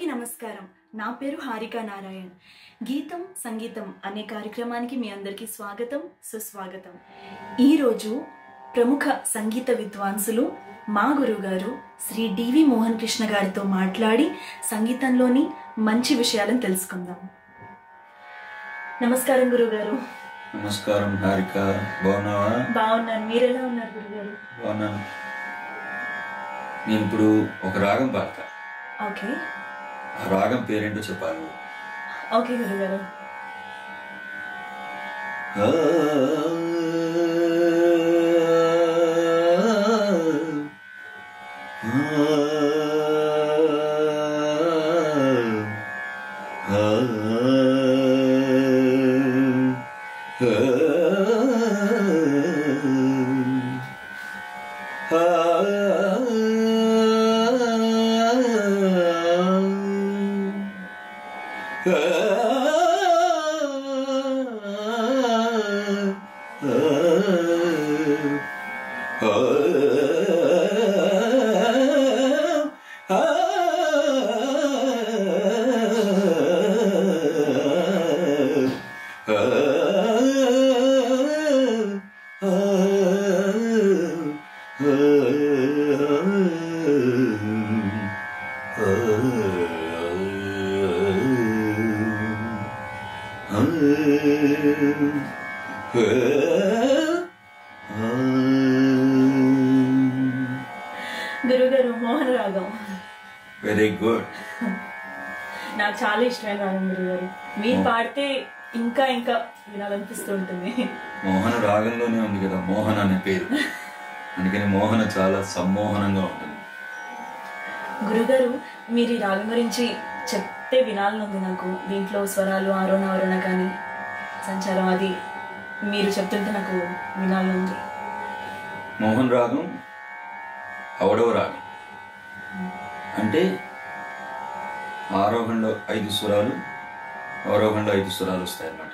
అందరికీ నమస్కారం నా పేరు హారిక నారాయణ్ గీతం సంగీతం అనే కార్యక్రమానికి మీ అందరికీ స్వాగతం సుస్వాగతం ఈరోజు ప్రముఖ సంగీత విద్వాంసులు మా గురుగారు శ్రీ డివి మోహన్ కృష్ణ గారితో మాట్లాడి సంగీతంలోని మంచి విషయాలను తెలుసుకుందాం నమస్కారం గురుగారు నమస్కారం హారిక బాగున్నావా బాగున్నాను మీరెలా ఉన్నారు గురుగారు బాగున్నాను నేను ఇప్పుడు ఒక రాగం పాడతా ఓకే ఆ రాగం పేరేంటో చెప్పాలి నువ్వు. ఓకే గురుగారు ఆ, ఆ, గురుగారు మోహన రాగం వెరీ గుడ్ నాకు చాలా ఇష్టమైన రాగం గురుగారు మీరు పాడితే ఇంకా ఇంకా వినాలనిపిస్తూ ఉంటుంది మోహన రాగంలోనే ఉంది కదా మోహన్ అనే పేరు అందుకని మోహన చాలా సమ్మోహనంగా ఉంటుంది గురుగారు మీరు ఈ రాగం గురించి చెప్తే వినాలనుంది నాకు దీంట్లో స్వరాలు ఆరోణ ఆరోణ కానీ సంచారం అది మీరు చెప్తుంటే నాకు వినాలనుంది మోహన్ రాగం అవడవ రాగం అంటే ఆరోహణలో ఐదు స్వరాలు అవరోహణలో ఐదు స్వరాలు వస్తాయి అన్నమాట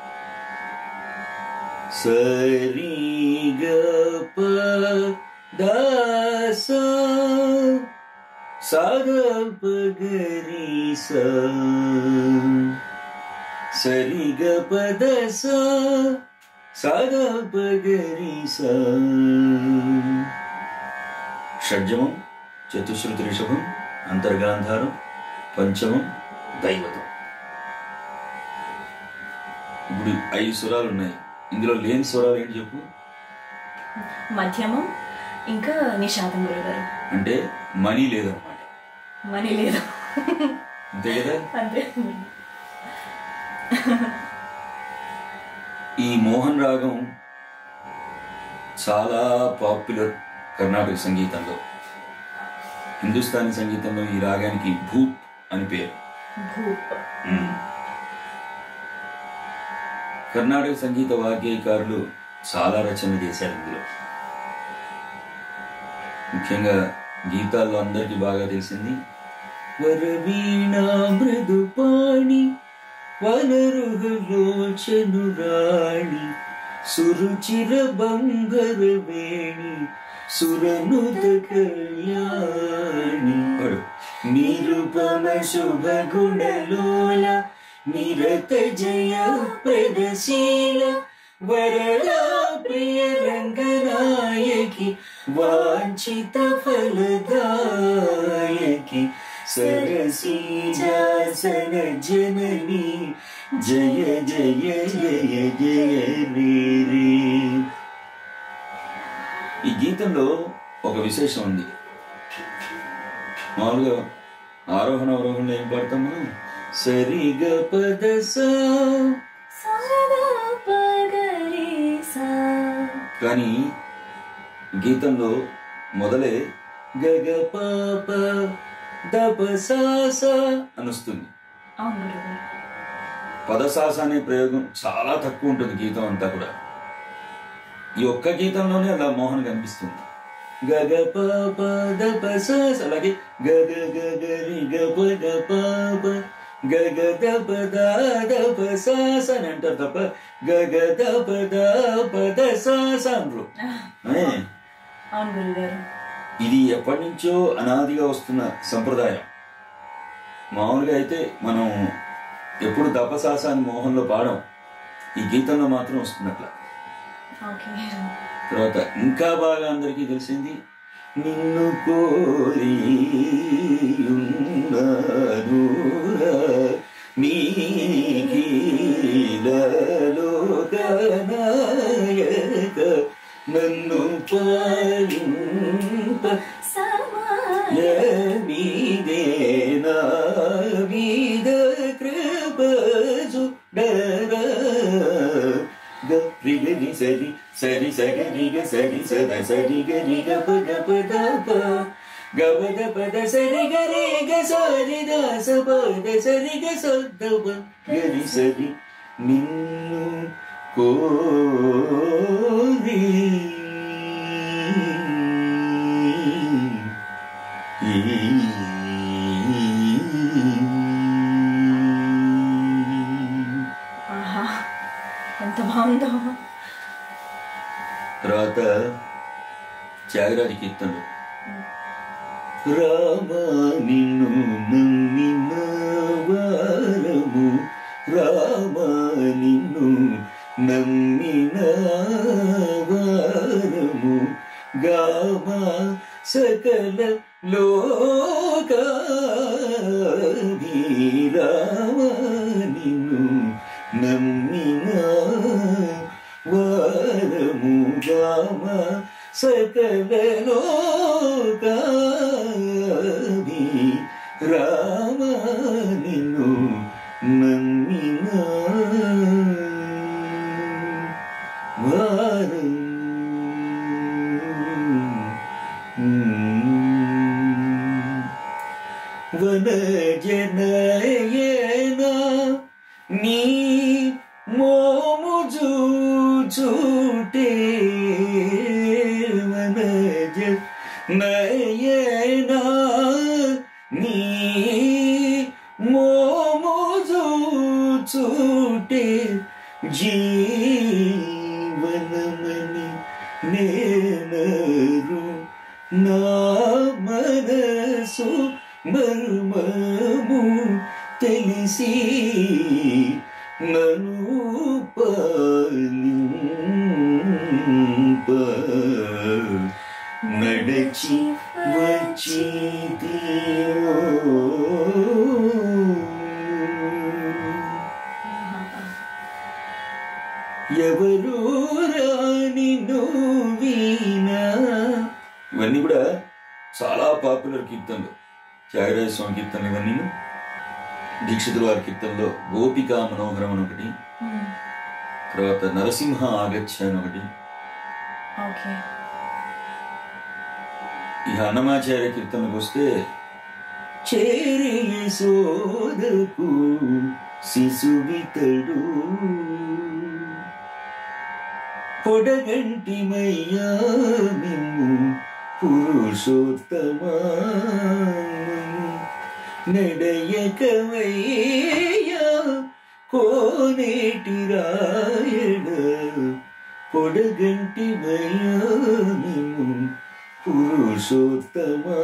సరి గ ప ద స స గ ప గ రి స సరి గ ప ద స స గ ప గ రి స షడ్జమం చతుశ్రుతి రిషభం అంతర్గాంధారం పంచమం దైవతం ఇప్పుడు ఐదు స్వరాలు ఉన్నాయి ఇందులో లేని స్వరాలు ఏంటి చెప్పు మధ్యమం ఇంకా నిషాదం గురుగారు అంటే మనీ లేదన్నమాట మనీ లేదు అంతే కదా అంతే ఈ మోహన్ రాగం చాలా పాపులర్ కర్ణాటక సంగీతంలో హిందుస్థానీ సంగీతంలో ఈ రాగానికి భూప్ అని పేరు భూప్ కర్ణాటక సంగీత వాగ్గేయకారులు చాలా రచనలు చేశారు ఇందులో ముఖ్యంగా గీతాల్లో అందరికీ బాగా తెలిసింది వరవీణా మృదుపాణి వనరుహలోచనురాణి సురుచిర బంగర వేణి సురనుత కళ్యాణి వాడు, నిరుపమ శుభ గుణలోల నిరత జయ ప్రదశీల వరదా ప్రియ రంగనాయకి వాంఛిత ఫలదాయకి సరసీజాసన జనని జయ జయ జయ జయ రే రే ఈ గీతంలో ఒక విశేషం ఉంది మామూలుగా ఆరోహణ అవరోహణలో ఏం పాడతాం మనం సరిగ పద సా కానీ గీతంలో మొదలే గగ పాప దపసాస అని వస్తుంది అవును గురుగారు పదసాస అనే ప్రయోగం చాలా తక్కువ ఉంటుంది గీతం అంతా కూడా ఈ ఒక్క గీతంలోనే అలా మోహన్ కనిపిస్తుంది గగ పాప దపసాస అలాగే గగ గగ రి గప గ పాప గగ దప దా దప సాస అని అంటారు తప్ప గగ దప దా పద సాస అనరు ఏ, అవును గురుగారు ఇది ఎప్పటి నుంచో అనాదిగా వస్తున్న సంప్రదాయం మామూలుగా అయితే మనం ఎప్పుడు దపసాసాన్ని మోహంలో పాడం ఈ గీతంలో మాత్రం వస్తున్నట్ల ఓకే తర్వాత ఇంకా బాగా అందరికీ తెలిసింది నిన్ను కోరి ఉన్నాను నీలోకనాయక నన్ను పాలింప సమాయ మీదేనా మీద కృపసు గరి గరి సరి సరి సరి గ సరి సద సరి గరి గ పద పద ప గవద పద సరి గరి గ సరి ద స పద సరి గ సద ప గరి సరి నిన్ను కోరి ఆహా ఎంత బాగుందో తర్వాత త్యాగరాజ కీర్తనలు రామ నిన్ను నమ్మిన వారము రామ నిన్ను నమ్మిన వారము గామ సకల లోక రామ నిన్ను నమ్మిన వారము గామ సకల లోకాభి రామ నిన్ను నమ్మిన వారం వన జనయన నీ మోము చూటే వనజ నయన నీ మోము చూటే జీవనమని నేనరు నా మనసు మర్మము తెలిసి నను పాలింప నడచి వచ్చి ఎవరు రాని నువ్వీనా ఇవన్నీ కూడా చాలా పాపులర్ కీర్తనలు త్యాగరాజ స్వామి కీర్తనలు ఇవన్నీ దీక్షితుల వారి కీర్తనలో గోపికా మనోహరం అని ఒకటి తర్వాత నరసింహ ఆగచ్చ అని ఒకటి ఓకే ఇక అన్నమాచార్య కీర్తనకు వస్తే చేరి సోదకు శిశువితడు పొడగంటి మయ్యా నిమ్ము పురుషోత్తమా నడయకమయ్యా కోనేటి రాయణ పొడగంటి మయ్యా నిమ్ము పురుషోత్తమా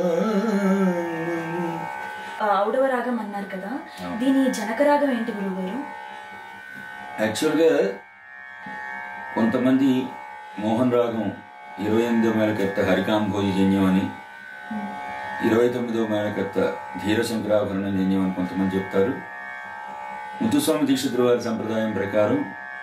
ఆ, ఔడవ రాగం అన్నారు కదా అవును. దీని జనక రాగం ఏంటి గురువు గారు యాక్చువల్గా కొంతమంది మోహన్ రాగం ఇరవై ఎనిమిదో మేళకర్త హరికాంభోజి జన్యం అని ఇరవై తొమ్మిదో మేళకర్త ధీరశంకరాభరణ జన్యం అని కొంతమంది చెప్తారు ముత్తుస్వామి దీక్షితుల వారి సంప్రదాయం ప్రకారం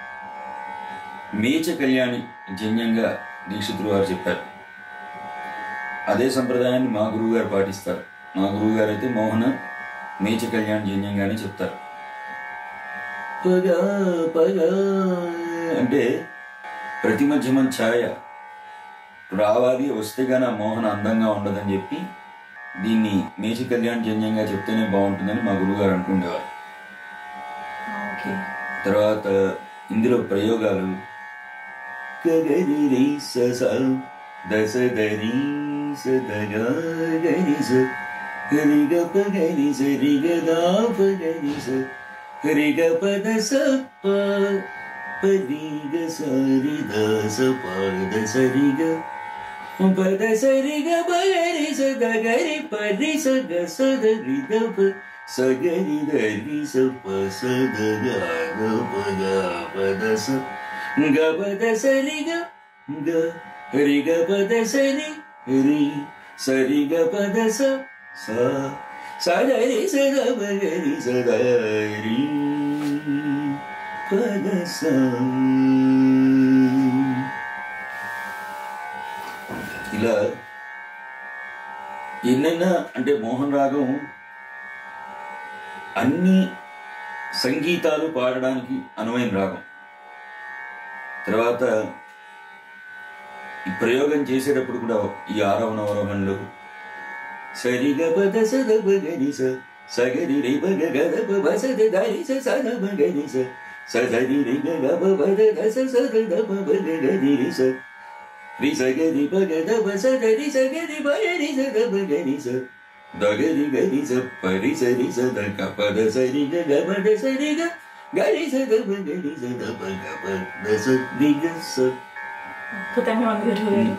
మేచ కళ్యాణి జన్యంగా దీక్షితుల వారు చెప్పారు అదే సంప్రదాయాన్ని మా గురువు గారు పాటిస్తారు మా గురువు గారు అయితే మోహన మేచ కళ్యాణ్ జన్యంగానే చెప్తారు పగా పగా అంటే ప్రతి మధ్యమం ఛాయ రావాలి వస్తే గానీ ఆ మోహన అందంగా ఉండదని చెప్పి దీన్ని మేచి కళ్యాణ్ జన్యంగా చెప్తేనే బాగుంటుందని మా గురువుగారు అంటుండేవారు ఓకే తర్వాత ఇందులో ప్రయోగాలు గగరి రి స స దశ దరి స దగా గరి స గరి గ ప గరి స రి గ దా ప గరి స రి గ ప ద స ప ప రి గ స రి ద స ప ద స రి గ ప ద స రి గ ప గరి స ద గరి ప రి స గ స ద రి ద ప సగరి దరి సప సద గ ప గ పద స గ పద సరి గ గ రి గ పద సరి రి సరి గ పద స స సగరి స గ ప గ రి స ద రి పద స ఇలా ఎన్నైనా అంటే మోహన్ రాగం అన్ని సంగీతాలు పాడడానికి అనువైన రాగం తర్వాత ఈ ప్రయోగం చేసేటప్పుడు కూడా ఈ ఆరవ నవరహంలో సరిగ పద సద బగని స సగరి రి బగ గద ప బసద దరి స సద బగని స సదరి రి గ గ ప బద ద స సద ద ప బగ గని రి స రి సగరి బగ ద బ సద రి సగరి బగ రి స ద బగని స దగరి గరి స పరి సరి స ద క పద సరి గ గ పద సరి గ గరి స ద బగని స ద ప గ ప ద స రి గ స అద్భుతంగా ఉంది గురువు గారు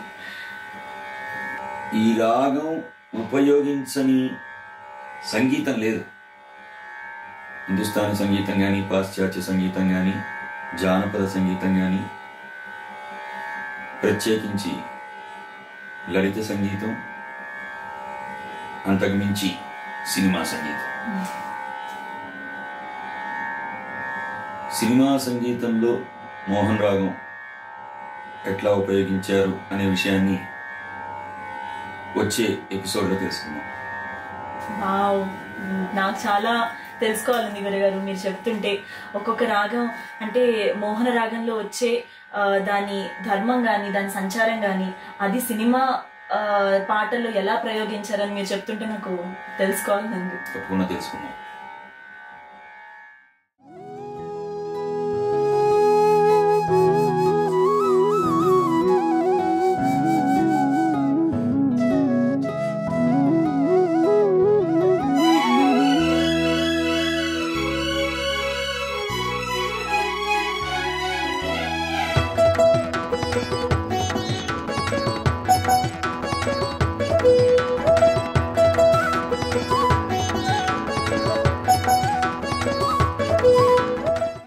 ఈ రాగం ఉపయోగించని సంగీతం లేదు హిందుస్థానీ సంగీతం కానీ పాశ్చాత్య సంగీతం కానీ జానపద సంగీతం కానీ ప్రత్యేకించి లలిత సంగీతం అంతకు మించి సినిమా సంగీతం సినిమా సంగీతంలో మోహన్ రాగం ఎట్లా ఉపయోగించారు అనే విషయాన్ని వచ్చే ఎపిసోడ్లో తెలుసుకుందాం వావ్ నాకు చాలా తెలుసుకోవాలండి గురుగారు మీరు చెప్తుంటే ఒక్కొక్క రాగం అంటే మోహన రాగంలో వచ్చే ఆ, దాని ధర్మం కానీ దాని సంచారం కానీ అది సినిమా ఆ, పాటల్లో ఎలా ప్రయోగించారని మీరు చెప్తుంటే నాకు తెలుసుకోవాలండి తప్పకుండా తెలుసుకుందాం